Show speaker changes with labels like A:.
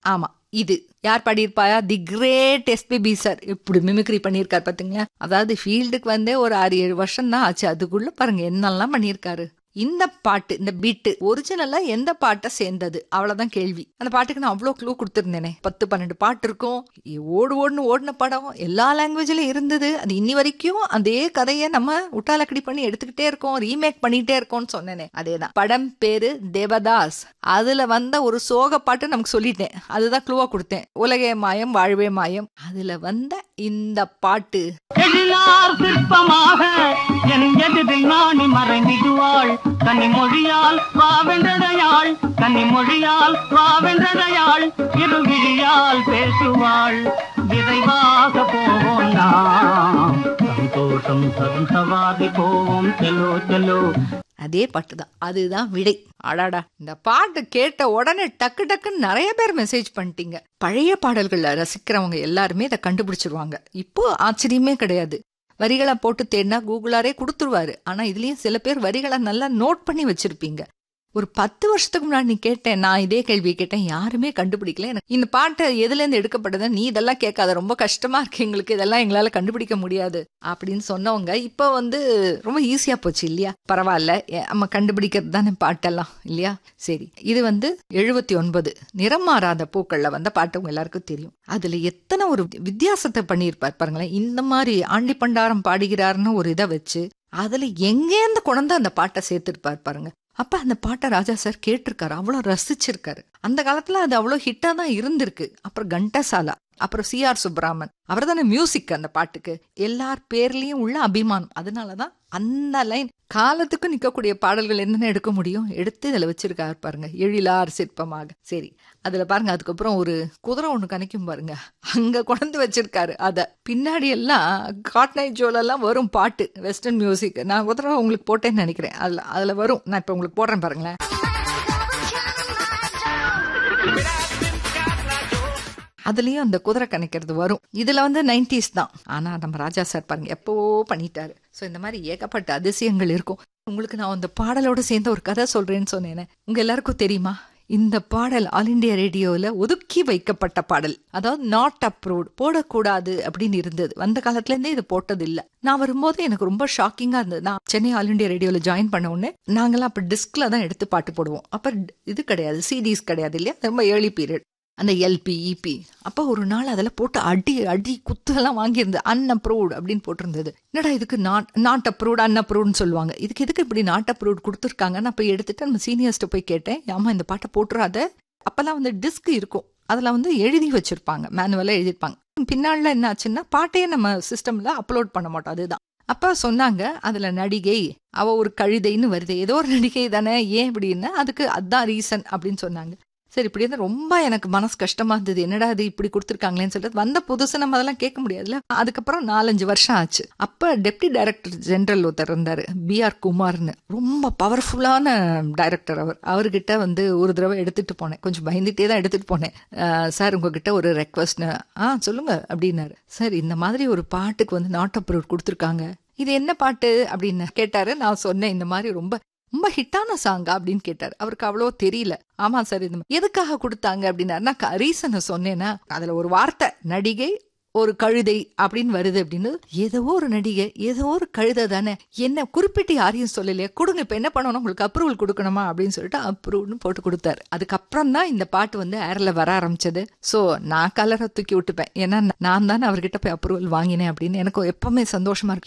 A: ஆமா இது யார் பாடியிருப்பாயா தி கிரேட் எஸ்பிபி சார் இப்படி மிமிக்ரி பண்ணியிருக்காரு பாத்தீங்களா அதாவது ஃபீல்டுக்கு வந்தே ஒரு ஆறு ஏழு வருஷம் தான் ஆச்சு அதுக்குள்ள பாருங்க என்னெல்லாம் பண்ணியிருக்காரு இந்த பாட்டு இந்த பீட்டு ஒரிஜினலா எந்த பாட்டை சேர்ந்தது அவ்வளவுதான் கேள்வி அந்த பாட்டுக்கு நான் அவ்வளோ க்ளூ கொடுத்துருந்தேனே பத்து பன்னெண்டு பாட்டு இருக்கும் ஓடு ஓடுன்னு ஓடின படம் எல்லா லாங்குவேஜ்லயும் இருந்தது அது இன்னி வரைக்கும் அதே கதையை நம்ம உட்டாலக்கடி பண்ணி எடுத்துக்கிட்டே இருக்கோம் ரீமேக் பண்ணிட்டே இருக்கோம்னு சொன்னேனே அதேதான் படம் பேரு தேவதாஸ் அதுல வந்த ஒரு சோக பாட்டு நமக்கு சொல்லிட்டேன் அதுதான் க்ளூவா கொடுத்தேன் உலகே மாயம் வாழ்வே மாயம் அதுல வந்த இந்த பாட்டு
B: எழிலார் சிற்பமாக என் எதிரில் நாணி மறைந்திடுவாள் கன்னி மொழியால் வாவென்றதையாள் கன்னி மொழியால் வாவென்றதையாள் இருவிழியால் பேசுவாள் விரைவாக போவோம் நாம் சந்தோஷம் தரும் சவாரி போவோம் செல்லோ செல்லோ
A: அதே பாட்டு தான் அதுதான் விடை அடாடா இந்த பாட்டு கேட்ட உடனே டக்கு டக்குன்னு நிறைய பேர் மெசேஜ் பண்ணிட்டீங்க பழைய பாடல்களை ரசிக்கிறவங்க எல்லாருமே இதை கண்டுபிடிச்சிருவாங்க இப்போ ஆச்சரியமே கிடையாது வரிகளை போட்டு தேடினா கூகுளாரே கொடுத்துருவாரு ஆனா இதுலயும் சில பேர் வரிகளை நல்லா நோட் பண்ணி வச்சிருப்பீங்க ஒரு பத்து வருஷத்துக்கு முன்னாடி நீ கேட்டேன் நான் இதே கேள்வியை கேட்டேன் யாருமே கண்டுபிடிக்கல எனக்கு இந்த பாட்டு எதுல இருந்து எடுக்கப்பட்டது நீ இதெல்லாம் கேட்காத ரொம்ப கஷ்டமா இருக்கு எங்களுக்கு இதெல்லாம் எங்களால கண்டுபிடிக்க முடியாது அப்படின்னு சொன்னவங்க இப்ப வந்து ரொம்ப ஈஸியா போச்சு இல்லையா பரவாயில்ல எ- நம்ம கண்டுபிடிக்கிறது தானே பாட்டெல்லாம் இல்லையா சரி இது வந்து எழுபத்தி ஒன்பது நிறம் மாறாத பூக்கள்ல வந்த பாட்டு உங்க எல்லாருக்கும் தெரியும் அதுல எத்தனை ஒரு வித்தியாசத்தை பண்ணியிருப்பார் பாருங்களேன் இந்த மாதிரி ஆண்டி பண்டாரம் பாடுகிறாருன்னு ஒரு இதை வச்சு அதுல எங்கேருந்து கொண்டு அந்த பாட்டை சேர்த்திருப்பார் பாருங்க அப்ப அந்த பாட்டை ராஜா சார் கேட்டிருக்காரு அவ்வளவு ரசிச்சிருக்காரு அந்த காலத்துல அது அவ்வளவு ஹிட்டா தான் இருந்திருக்கு அப்புறம் கண்டசாலா அப்புறம் சி ஆர் சுப்ராமன் அவர் தானே மியூசிக் அந்த பாட்டுக்கு எல்லார் பேர்லயும் உள்ள அபிமானம் அதனாலதான் அந்த லைன் காலத்துக்கும் நிக்கக்கூடிய பாடல்கள் என்னென்ன எடுக்க முடியும் எடுத்து இதுல வச்சிருக்காரு பாருங்க எழிலார் சிற்பமாக சரி அதுல பாருங்க அதுக்கப்புறம் ஒரு குதிரை ஒண்ணு கணிக்கும் பாருங்க அங்க கொண்டு வச்சிருக்காரு அத பின்னாடி எல்லாம் காட்னை ஜோலெல்லாம் வரும் பாட்டு வெஸ்டர்ன் மியூசிக் நான் குதிரை உங்களுக்கு போட்டேன்னு நினைக்கிறேன் அதுல அதுல வரும் நான் இப்ப உங்களுக்கு போடுறேன் பாருங்களேன் அதுலயும் அந்த குதிரை கணக்கிறது வரும் இதுல வந்து நைன்டிஸ் தான் ஆனா நம்ம ராஜா சார் பாருங்க எப்பவோ பண்ணிட்டாரு சோ இந்த மாதிரி ஏகப்பட்ட அதிசயங்கள் இருக்கும் உங்களுக்கு நான் அந்த பாடலோட சேர்ந்து ஒரு கதை சொல்றேன்னு சொன்னேனே உங்க எல்லாருக்கும் தெரியுமா இந்த பாடல் ஆல் இண்டியா ரேடியோவில் ஒதுக்கி வைக்கப்பட்ட பாடல் அதாவது நாட் அப்ரூவ்ட் போடக்கூடாது அப்படின்னு இருந்தது வந்த காலத்துல இருந்தே இது போட்டது இல்ல நான் வரும்போது எனக்கு ரொம்ப ஷாக்கிங்கா இருந்தது நான் சென்னை ஆல் இண்டியா ரேடியோவில் ஜாயின் பண்ண உடனே நாங்கெல்லாம் அப்ப டிஸ்க்ல தான் எடுத்து பாட்டு போடுவோம் அப்ப இது கிடையாது சிடிஸ் கிடையாது இல்லையா ரொம்ப ஏர்லி பீரியட் அந்த எல்பி இபி அப்போ ஒரு நாள் அதில் போட்டு அடி அடி குத்துலாம் வாங்கியிருந்தது அன்அப்ரூவ்ட் அப்படின்னு போட்டிருந்தது என்னடா இதுக்கு நாட் நாட் அப்ரூவ்ட் அன்அப்ரூவ்ட்னு சொல்லுவாங்க இதுக்கு எதுக்கு இப்படி நாட் அப்ரூவ்ட் கொடுத்துருக்காங்க நான் போய் எடுத்துட்டு நம்ம சீனியர்ஸ்ட்ட போய் கேட்டேன் ஏமா இந்த பாட்டை போட்டுறாத அப்போல்லாம் வந்து டிஸ்க் இருக்கும் அதில் வந்து எழுதி வச்சிருப்பாங்க மேனுவலாக எழுதியிருப்பாங்க பின்னாடில என்ன ஆச்சுன்னா பாட்டையே நம்ம சிஸ்டமில் அப்லோட் பண்ண மாட்டோம் அதுதான் அப்ப சொன்னாங்க அதுல நடிகை அவ ஒரு கழுதைன்னு வருது ஏதோ ஒரு நடிகை தானே ஏன் இப்படின்னா அதுக்கு அதான் ரீசன் அப்படின்னு சொன்னாங்க சரி இப்படி இருந்தா ரொம்ப எனக்கு மனசு கஷ்டமா இருந்தது என்னடா இது இப்படி கொடுத்துருக்காங்களேன்னு சொல்லிட்டு வந்த புதுசு நம்ம அதெல்லாம் கேட்க முடியாதுல்ல அதுக்கப்புறம் நாலஞ்சு வருஷம் ஆச்சு அப்ப டெப்டி டைரக்டர் ஜெனரல் ஒருத்தர் இருந்தாரு பி ஆர் குமார்னு ரொம்ப பவர்ஃபுல்லான டைரக்டர் அவர் அவர்கிட்ட வந்து ஒரு தடவை எடுத்துட்டு போனேன் கொஞ்சம் பயந்துட்டே தான் எடுத்துட்டு போனேன் அஹ், சார் உங்ககிட்ட ஒரு ரெக்வஸ்ட் ஆ சொல்லுங்க அப்படின்னாரு சார் இந்த மாதிரி ஒரு பாட்டுக்கு வந்து நாட் அப்ரூவ் கொடுத்துருக்காங்க இது என்ன பாட்டு அப்படின்னு கேட்டாரு நான் சொன்னேன் இந்த மாதிரி ரொம்ப ரொம்ப ஹிட்டான சாங்கா அப்படின்னு கேட்டார் அவருக்கு அவ்வளோ தெரியல ஆமா சார் இந்த மாதிரி. எதுக்காக கொடுத்தாங்க அப்படின்னாரு நான் ரீசனை சொன்னேன்னா அதுல ஒரு வார்த்தை நடிகை ஒரு கழுதை அப்படின்னு வருது அப்படின்னு ஏதோ ஒரு நடிகை ஏதோ ஒரு கழுதை தானே என்ன குறிப்பிட்டு யாரையும் சொல்லலையே கொடுங்க இப்ப என்ன பண்ணணும் உங்களுக்கு அப்ரூவல் கொடுக்கணுமா அப்படின்னு சொல்லிட்டு அப்ரூவ்னு போட்டு கொடுத்தாரு அதுக்கப்புறம் தான் இந்த பாட்டு வந்து ஏர்ல வர ஆரம்பிச்சது சோ நான் கலரை தூக்கி விட்டுப்பேன் ஏன்னா நான் தானே அவர்கிட்ட போய் அப்ரூவல் வாங்கினேன் அப்படின்னு எனக்கு எப்பவுமே சந்தோஷமா இருக்கு